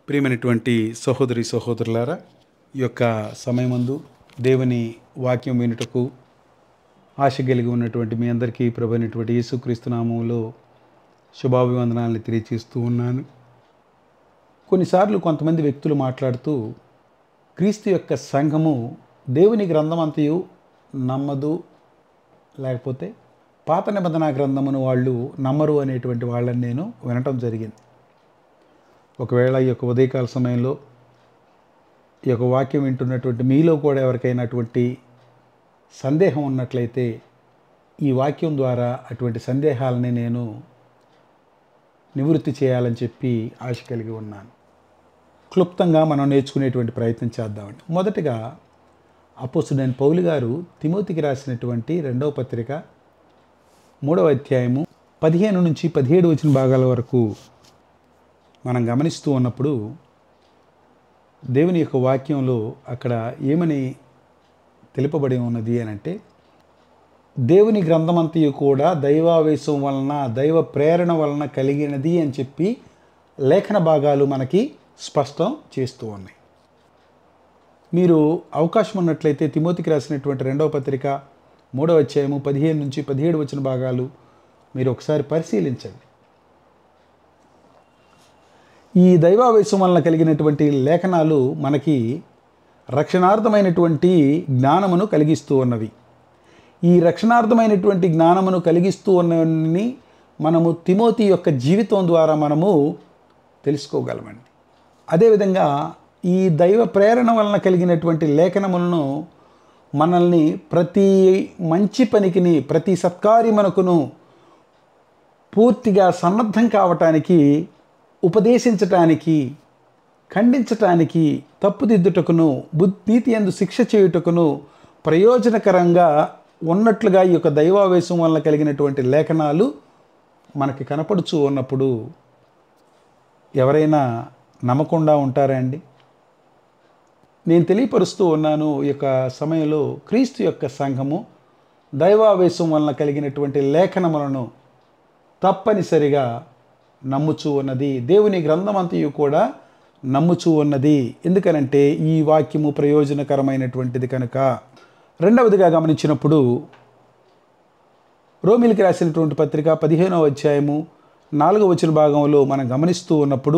ప్రియమైనటువంటి సహోదరి సహోదరులారా ఈ యొక్క సమయమందు దేవుని వాక్యం వినుటకు ఆశ కలిగి ఉన్నటువంటి మీ అందరికీ ప్రభు అయినటువంటి యేసుక్రీస్తు నామంలో శుభాభివందనాలను తెలియచేస్తూ ఉన్నాను కొన్నిసార్లు కొంతమంది వ్యక్తులు మాట్లాడుతూ క్రీస్తు యొక్క సంఘము దేవుని గ్రంథమంతయు నమ్మదు లేకపోతే పాత నిబంధన గ్రంథమును వాళ్ళు నమ్మరు అనేటువంటి వాళ్ళని నేను వినటం జరిగింది ఒకవేళ ఈ యొక్క ఉదయకాల సమయంలో ఈ యొక్క వాక్యం వింటున్నటువంటి మీలో కూడా ఎవరికైనా అటువంటి సందేహం ఉన్నట్లయితే ఈ వాక్యం ద్వారా అటువంటి సందేహాలని నేను నివృత్తి చేయాలని చెప్పి ఆశ కలిగి ఉన్నాను క్లుప్తంగా మనం నేర్చుకునేటువంటి ప్రయత్నం చేద్దామండి మొదటగా అపోసుడైన పౌలు గారు తిమోతికి రాసినటువంటి రెండవ పత్రిక మూడవ అధ్యాయము పదిహేను నుంచి పదిహేడు వచ్చిన భాగాల వరకు మనం గమనిస్తూ ఉన్నప్పుడు దేవుని యొక్క వాక్యంలో అక్కడ ఏమని తెలుపబడి ఉన్నది అని అంటే దేవుని గ్రంథమంతయు కూడా దైవావేశం వలన దైవ ప్రేరణ వలన కలిగినది అని చెప్పి లేఖన భాగాలు మనకి స్పష్టం చేస్తూ ఉన్నాయి మీరు అవకాశం ఉన్నట్లయితే తిమోతికి రాసినటువంటి రెండవ పత్రిక మూడవ అధ్యాయము పదిహేను నుంచి పదిహేడు వచ్చిన భాగాలు మీరు ఒకసారి పరిశీలించండి ఈ దైవావేశం వలన కలిగినటువంటి లేఖనాలు మనకి రక్షణార్థమైనటువంటి జ్ఞానమును కలిగిస్తూ ఉన్నవి ఈ రక్షణార్థమైనటువంటి జ్ఞానమును కలిగిస్తూ ఉన్నవన్నీ మనము తిమోతి యొక్క జీవితం ద్వారా మనము తెలుసుకోగలమండి అదేవిధంగా ఈ దైవ ప్రేరణ వలన కలిగినటువంటి లేఖనములను మనల్ని ప్రతి మంచి పనికిని ప్రతి సత్కార్యమునకును పూర్తిగా సన్నద్ధం కావటానికి ఉపదేశించటానికి ఖండించటానికి తప్పుదిద్దుటకును బుద్ధీతి ఎందు శిక్ష చేయుటకును ప్రయోజనకరంగా ఉన్నట్లుగా ఈ యొక్క దైవావేశం వలన కలిగినటువంటి లేఖనాలు మనకి కనపడుచు ఉన్నప్పుడు ఎవరైనా నమ్మకుండా ఉంటారా అండి నేను తెలియపరుస్తూ ఉన్నాను ఈ యొక్క సమయంలో క్రీస్తు యొక్క సంఘము దైవావేశం వలన కలిగినటువంటి లేఖనములను తప్పనిసరిగా నమ్ముచూ ఉన్నది దేవుని గ్రంథమంతయు కూడా నమ్ముచూ ఉన్నది ఎందుకనంటే ఈ వాక్యము ప్రయోజనకరమైనటువంటిది కనుక రెండవదిగా గమనించినప్పుడు రోమిలికి రాసినటువంటి పత్రిక పదిహేనవ అధ్యాయము నాలుగవ వచ్చిన భాగంలో మనం గమనిస్తూ ఉన్నప్పుడు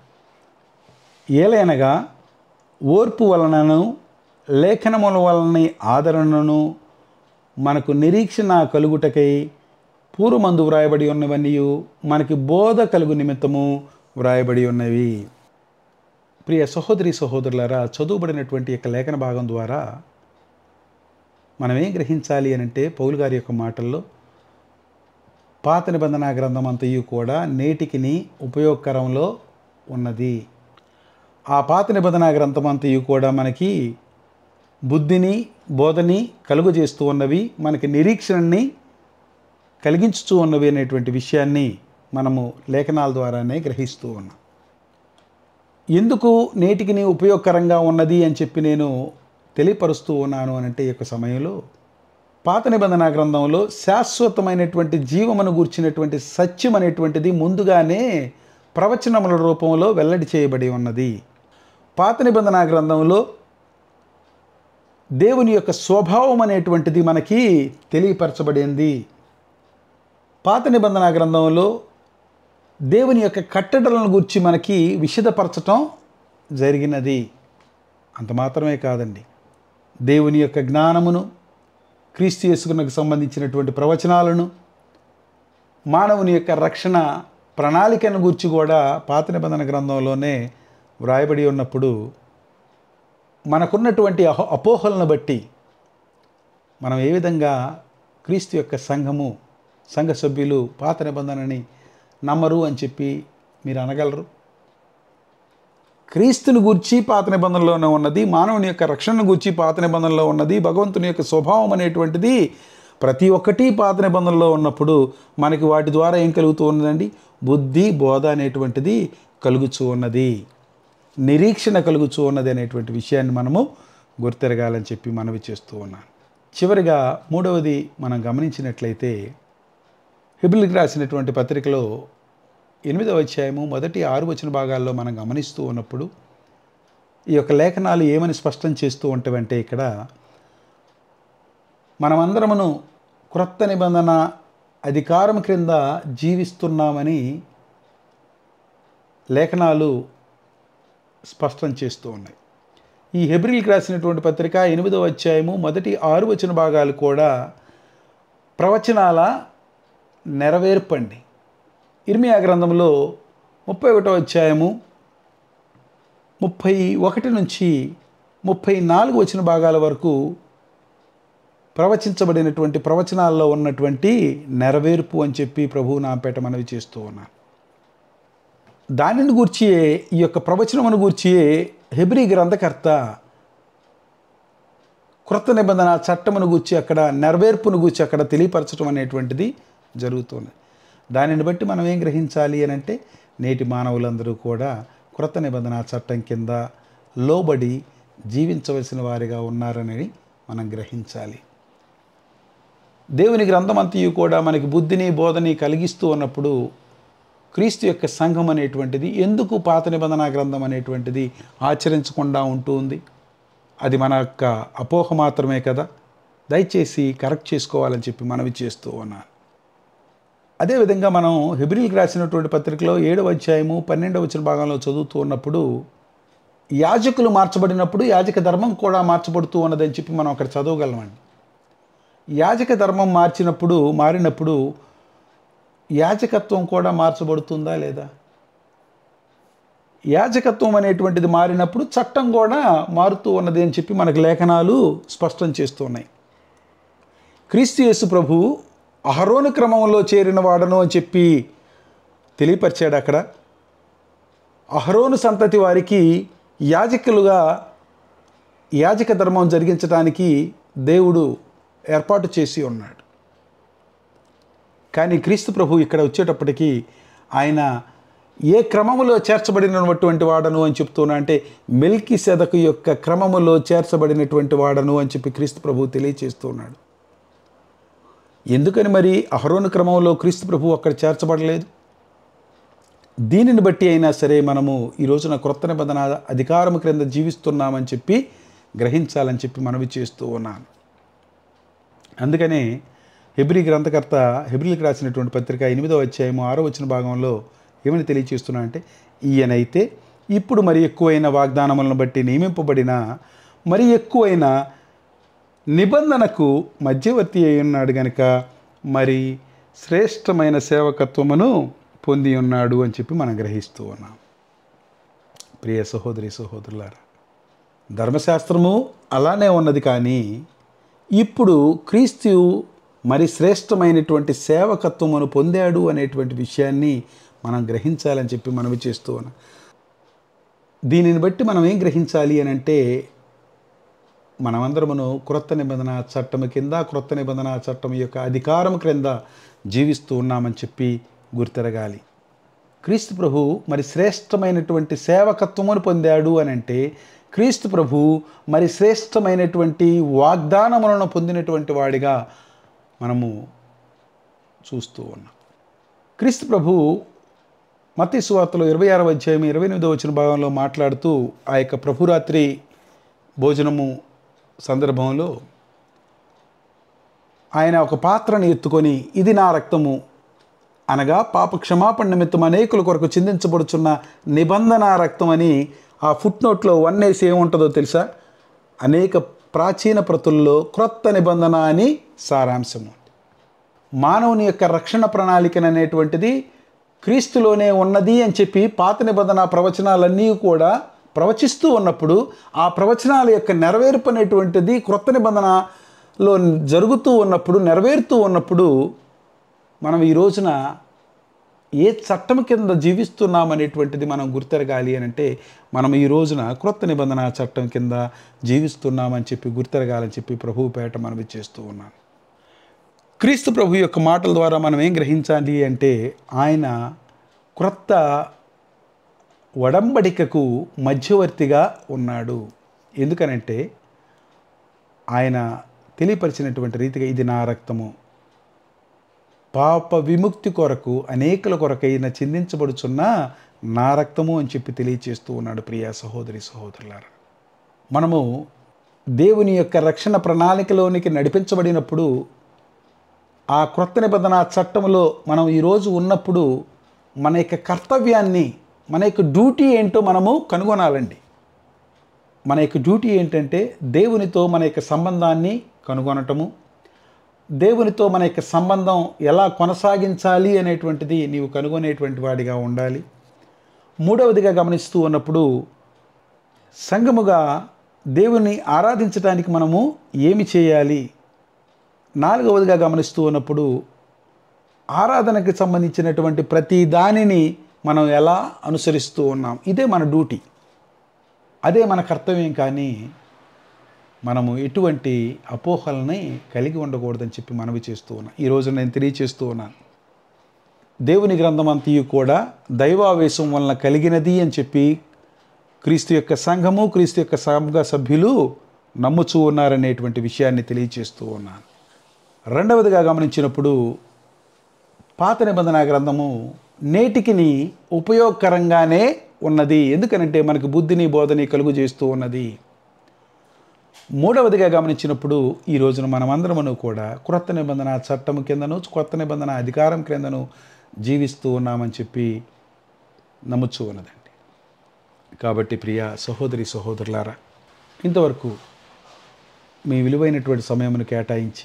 ఏలైనగా ఓర్పు వలనను లేఖనముల వలన ఆదరణను మనకు నిరీక్షణ కలుగుటకై పూర్వమందు వ్రాయబడి ఉన్నవన్నీ మనకి బోధ కలుగు నిమిత్తము వ్రాయబడి ఉన్నవి ప్రియ సహోదరి సహోదరులారా చదువుబడినటువంటి యొక్క లేఖన భాగం ద్వారా మనం ఏం గ్రహించాలి అని అంటే పౌలు గారి యొక్క మాటల్లో పాత నిబంధన గ్రంథం అంతయు కూడా నేటికిని ఉపయోగకరంలో ఉన్నది ఆ పాత నిబంధన గ్రంథం అంతయు కూడా మనకి బుద్ధిని బోధని కలుగజేస్తూ ఉన్నవి మనకి నిరీక్షణని కలిగించుతూ ఉన్నవి అనేటువంటి విషయాన్ని మనము లేఖనాల ద్వారానే గ్రహిస్తూ ఉన్నాం ఎందుకు నేటికి ఉపయోగకరంగా ఉన్నది అని చెప్పి నేను తెలియపరుస్తూ ఉన్నాను అనంటే ఈ యొక్క సమయంలో పాత నిబంధన గ్రంథంలో శాశ్వతమైనటువంటి జీవమును గూర్చినటువంటి సత్యం అనేటువంటిది ముందుగానే ప్రవచనముల రూపంలో వెల్లడి చేయబడి ఉన్నది పాత నిబంధన గ్రంథంలో దేవుని యొక్క స్వభావం అనేటువంటిది మనకి తెలియపరచబడింది పాత నిబంధన గ్రంథంలో దేవుని యొక్క కట్టడలను గురించి మనకి విషదపరచటం జరిగినది అంత మాత్రమే కాదండి దేవుని యొక్క జ్ఞానమును క్రీస్తు యేసుకునకు సంబంధించినటువంటి ప్రవచనాలను మానవుని యొక్క రక్షణ ప్రణాళికను గురించి కూడా పాత నిబంధన గ్రంథంలోనే వ్రాయబడి ఉన్నప్పుడు మనకున్నటువంటి అహో అపోహలను బట్టి మనం ఏ విధంగా క్రీస్తు యొక్క సంఘము సంఘ సభ్యులు పాత నిబంధనని నమ్మరు అని చెప్పి మీరు అనగలరు క్రీస్తుని గూర్చి పాత నిబంధనలోనే ఉన్నది మానవుని యొక్క రక్షణను గూర్చి పాత నిబంధనలో ఉన్నది భగవంతుని యొక్క స్వభావం అనేటువంటిది ప్రతి ఒక్కటి పాత నిబంధనలో ఉన్నప్పుడు మనకి వాటి ద్వారా ఏం కలుగుతూ ఉన్నదండి బుద్ధి బోధ అనేటువంటిది కలుగుతూ ఉన్నది నిరీక్షణ కలుగుతూ ఉన్నది అనేటువంటి విషయాన్ని మనము గుర్తెరగాలని చెప్పి మనవి చేస్తూ ఉన్నాను చివరిగా మూడవది మనం గమనించినట్లయితే హిబిల్కి రాసినటువంటి పత్రికలో ఎనిమిదవ అధ్యాయము మొదటి ఆరు వచ్చిన భాగాల్లో మనం గమనిస్తూ ఉన్నప్పుడు ఈ యొక్క లేఖనాలు ఏమని స్పష్టం చేస్తూ ఉంటావంటే ఇక్కడ మనమందరమును క్రొత్త నిబంధన అధికారం క్రింద జీవిస్తున్నామని లేఖనాలు స్పష్టం చేస్తూ ఉన్నాయి ఈ హెబ్రిల్కి రాసినటువంటి పత్రిక ఎనిమిదవ అధ్యాయము మొదటి ఆరు వచ్చిన భాగాలు కూడా ప్రవచనాల నెరవేర్పండి ఇర్మియా గ్రంథంలో ముప్పై ఒకటో అధ్యాయము ముప్పై ఒకటి నుంచి ముప్పై నాలుగు వచ్చిన భాగాల వరకు ప్రవచించబడినటువంటి ప్రవచనాల్లో ఉన్నటువంటి నెరవేర్పు అని చెప్పి ప్రభువు నాపేట మనవి చేస్తూ ఉన్నాను దానిని గూర్చియే ఈ యొక్క ప్రవచనమును గూర్చియే హెబ్రి గ్రంథకర్త క్రొత్త నిబంధన చట్టమును గూర్చి అక్కడ నెరవేర్పును గూర్చి అక్కడ తెలియపరచడం అనేటువంటిది జరుగుతుంది దానిని బట్టి మనం ఏం గ్రహించాలి అని అంటే నేటి మానవులందరూ కూడా క్రొత్త నిబంధన చట్టం కింద లోబడి జీవించవలసిన వారిగా ఉన్నారని మనం గ్రహించాలి దేవుని గ్రంథమంతయు కూడా మనకి బుద్ధిని బోధని కలిగిస్తూ ఉన్నప్పుడు క్రీస్తు యొక్క సంఘం అనేటువంటిది ఎందుకు పాత నిబంధన గ్రంథం అనేటువంటిది ఆచరించకుండా ఉంటుంది అది మన యొక్క అపోహ మాత్రమే కదా దయచేసి కరెక్ట్ చేసుకోవాలని చెప్పి మనవి చేస్తూ ఉన్నాను అదేవిధంగా మనం హెబ్రిల్కి రాసినటువంటి పత్రికలో ఏడవ అధ్యాయము పన్నెండవ వచ్చిన భాగంలో చదువుతూ ఉన్నప్పుడు యాజకులు మార్చబడినప్పుడు యాజక ధర్మం కూడా మార్చబడుతూ ఉన్నదని చెప్పి మనం అక్కడ చదవగలమండి యాజక ధర్మం మార్చినప్పుడు మారినప్పుడు యాజకత్వం కూడా మార్చబడుతుందా లేదా యాజకత్వం అనేటువంటిది మారినప్పుడు చట్టం కూడా మారుతూ ఉన్నది అని చెప్పి మనకు లేఖనాలు స్పష్టం చేస్తున్నాయి క్రీస్తు యేసు ప్రభు అహరోను క్రమంలో చేరిన వాడను అని చెప్పి తెలియపరిచాడు అక్కడ అహరోను సంతతి వారికి యాజకులుగా యాజక ధర్మం జరిగించడానికి దేవుడు ఏర్పాటు చేసి ఉన్నాడు కానీ క్రీస్తు ప్రభు ఇక్కడ వచ్చేటప్పటికి ఆయన ఏ క్రమములో చేర్చబడినటువంటి వాడను అని చెప్తున్నా అంటే మెల్కి సెదకు యొక్క క్రమములో చేర్చబడినటువంటి వాడను అని చెప్పి క్రీస్తు ప్రభు తెలియచేస్తున్నాడు ఎందుకని మరి అహరోను క్రమంలో క్రీస్తు ప్రభు అక్కడ చేర్చబడలేదు దీనిని బట్టి అయినా సరే మనము ఈ రోజున క్రొత్త నిబంధన అధికారం క్రింద జీవిస్తున్నామని చెప్పి గ్రహించాలని చెప్పి మనవి చేస్తూ ఉన్నాను అందుకనే హెబ్రి గ్రంథకర్త హెబ్రిల్కి రాసినటువంటి పత్రిక ఎనిమిదో అధ్యాయము ఆరో వచ్చిన భాగంలో ఏమని తెలియచేస్తున్నా అంటే ఈయనైతే ఇప్పుడు మరి ఎక్కువైన వాగ్దానములను బట్టి నియమింపబడిన మరి ఎక్కువైన నిబంధనకు మధ్యవర్తి అయి ఉన్నాడు గనుక మరి శ్రేష్టమైన సేవకత్వమును పొంది ఉన్నాడు అని చెప్పి మనం గ్రహిస్తూ ఉన్నాం ప్రియ సహోదరి సహోదరులారా ధర్మశాస్త్రము అలానే ఉన్నది కానీ ఇప్పుడు క్రీస్తు మరి శ్రేష్టమైనటువంటి సేవకత్వమును పొందాడు అనేటువంటి విషయాన్ని మనం గ్రహించాలని చెప్పి మనవి చేస్తూ ఉన్నాం దీనిని బట్టి మనం ఏం గ్రహించాలి అని అంటే మనమందరమును క్రొత్త నిబంధన చట్టం కింద క్రొత్త నిబంధన చట్టం యొక్క అధికారం క్రింద జీవిస్తూ ఉన్నామని చెప్పి గుర్తెరగాలి క్రీస్తు ప్రభు మరి శ్రేష్టమైనటువంటి సేవకత్వమును పొందాడు అని అంటే క్రీస్తు ప్రభు మరి శ్రేష్టమైనటువంటి వాగ్దానములను పొందినటువంటి వాడిగా మనము చూస్తూ ఉన్నాం క్రీస్తు ప్రభు మత్తి సువార్తలో ఇరవై ఆరవ అధ్యాయం ఇరవై ఎనిమిదో వచ్చిన భాగంలో మాట్లాడుతూ ఆ యొక్క ప్రభురాత్రి భోజనము సందర్భంలో ఆయన ఒక పాత్రను ఎత్తుకొని ఇది నా రక్తము అనగా పాప క్షమాపణ నిమిత్తం అనేకుల కొరకు చిందించబడుచున్న నిబంధన రక్తం అని ఆ ఫుట్ నోట్లో వన్ వేసి ఏముంటుందో తెలుసా అనేక ప్రాచీన ప్రతుల్లో క్రొత్త నిబంధన అని సారాంశము మానవుని యొక్క రక్షణ ప్రణాళిక అనేటువంటిది క్రీస్తులోనే ఉన్నది అని చెప్పి పాత నిబంధన ప్రవచనాలన్నీ కూడా ప్రవచిస్తూ ఉన్నప్పుడు ఆ ప్రవచనాల యొక్క నెరవేర్పు అనేటువంటిది క్రొత్త నిబంధనలో జరుగుతూ ఉన్నప్పుడు నెరవేరుతూ ఉన్నప్పుడు మనం ఈ రోజున ఏ చట్టం కింద జీవిస్తున్నాం అనేటువంటిది మనం గుర్తెరగాలి అని అంటే మనం ఈ రోజున క్రొత్త నిబంధన చట్టం కింద జీవిస్తున్నామని చెప్పి గుర్తెరగాలని చెప్పి ప్రభువు పేట మనం చేస్తూ ఉన్నాను క్రీస్తు ప్రభు యొక్క మాటల ద్వారా మనం ఏం గ్రహించాలి అంటే ఆయన క్రొత్త వడంబడికకు మధ్యవర్తిగా ఉన్నాడు ఎందుకనంటే ఆయన తెలియపరిచినటువంటి రీతిగా ఇది నా రక్తము పాప విముక్తి కొరకు అనేకుల కొరకైన చిందించబడుచున్న నా రక్తము అని చెప్పి తెలియచేస్తూ ఉన్నాడు ప్రియా సహోదరి సహోదరులారా మనము దేవుని యొక్క రక్షణ ప్రణాళికలోనికి నడిపించబడినప్పుడు ఆ క్రొత్త నిబంధన చట్టంలో మనం ఈరోజు ఉన్నప్పుడు మన యొక్క కర్తవ్యాన్ని మన యొక్క డ్యూటీ ఏంటో మనము కనుగొనాలండి మన యొక్క డ్యూటీ ఏంటంటే దేవునితో మన యొక్క సంబంధాన్ని కనుగొనటము దేవునితో మన యొక్క సంబంధం ఎలా కొనసాగించాలి అనేటువంటిది నీవు కనుగొనేటువంటి వాడిగా ఉండాలి మూడవదిగా గమనిస్తూ ఉన్నప్పుడు సంఘముగా దేవుని ఆరాధించడానికి మనము ఏమి చేయాలి నాలుగవదిగా గమనిస్తూ ఉన్నప్పుడు ఆరాధనకి సంబంధించినటువంటి ప్రతి దానిని మనం ఎలా అనుసరిస్తూ ఉన్నాం ఇదే మన డ్యూటీ అదే మన కర్తవ్యం కానీ మనము ఎటువంటి అపోహల్ని కలిగి ఉండకూడదని చెప్పి మనవి చేస్తూ ఉన్నాను ఈరోజు నేను తెలియచేస్తూ ఉన్నాను దేవుని గ్రంథం అంతయు కూడా దైవావేశం వలన కలిగినది అని చెప్పి క్రీస్తు యొక్క సంఘము క్రీస్తు యొక్క సంఘ సభ్యులు నమ్ముచూ ఉన్నారనేటువంటి విషయాన్ని తెలియచేస్తూ ఉన్నాను రెండవదిగా గమనించినప్పుడు పాత నిబంధన గ్రంథము నేటికిని ఉపయోగకరంగానే ఉన్నది ఎందుకనంటే మనకు బుద్ధిని బోధని కలుగు చేస్తూ ఉన్నది మూడవదిగా గమనించినప్పుడు ఈ రోజున మనమందరమును కూడా క్రొత్త నిబంధన చట్టము కిందను కొత్త నిబంధన అధికారం క్రిందను జీవిస్తూ ఉన్నామని చెప్పి నమ్ముచూ ఉన్నదండి కాబట్టి ప్రియ సహోదరి సహోదరులారా ఇంతవరకు మీ విలువైనటువంటి సమయమును కేటాయించి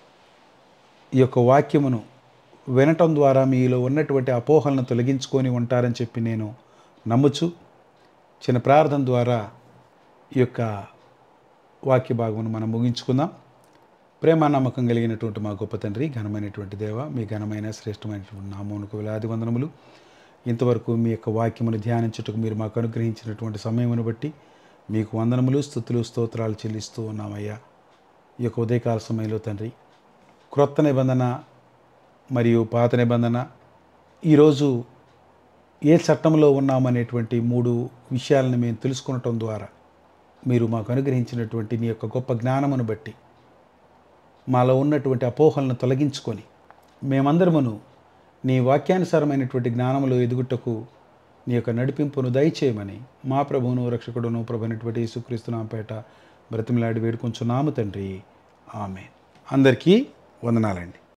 ఈ యొక్క వాక్యమును వినటం ద్వారా మీలో ఉన్నటువంటి అపోహలను తొలగించుకొని ఉంటారని చెప్పి నేను నమ్ముచు చిన్న ప్రార్థన ద్వారా ఈ యొక్క వాక్య భాగమును మనం ముగించుకుందాం ప్రేమ నమ్మకం కలిగినటువంటి మా గొప్ప తండ్రి ఘనమైనటువంటి దేవ మీ ఘనమైన శ్రేష్టమైనటువంటి నామమునకు వేలాది వందనములు ఇంతవరకు మీ యొక్క వాక్యమును ధ్యానించుటకు మీరు మాకు అనుగ్రహించినటువంటి సమయమును బట్టి మీకు వందనములు స్థుతులు స్తోత్రాలు చెల్లిస్తూ ఉన్నామయ్యా ఈ యొక్క ఉదయకాల సమయంలో తండ్రి క్రొత్త నిబంధన మరియు పాత నిబంధన ఈరోజు ఏ చట్టంలో ఉన్నామనేటువంటి మూడు విషయాలను మేము తెలుసుకునటం ద్వారా మీరు మాకు అనుగ్రహించినటువంటి నీ యొక్క గొప్ప జ్ఞానమును బట్టి మాలో ఉన్నటువంటి అపోహలను తొలగించుకొని మేమందరమును నీ వాక్యానుసారమైనటువంటి జ్ఞానములో ఎదుగుటకు నీ యొక్క నడిపింపును దయచేయమని మా ప్రభువును రక్షకుడును ప్రభునటువంటి యేసుక్రీస్తునాంపేట బ్రతిమలాడి వేడుకొంచున్నాము తండ్రి ఆమె అందరికీ వందనాలండి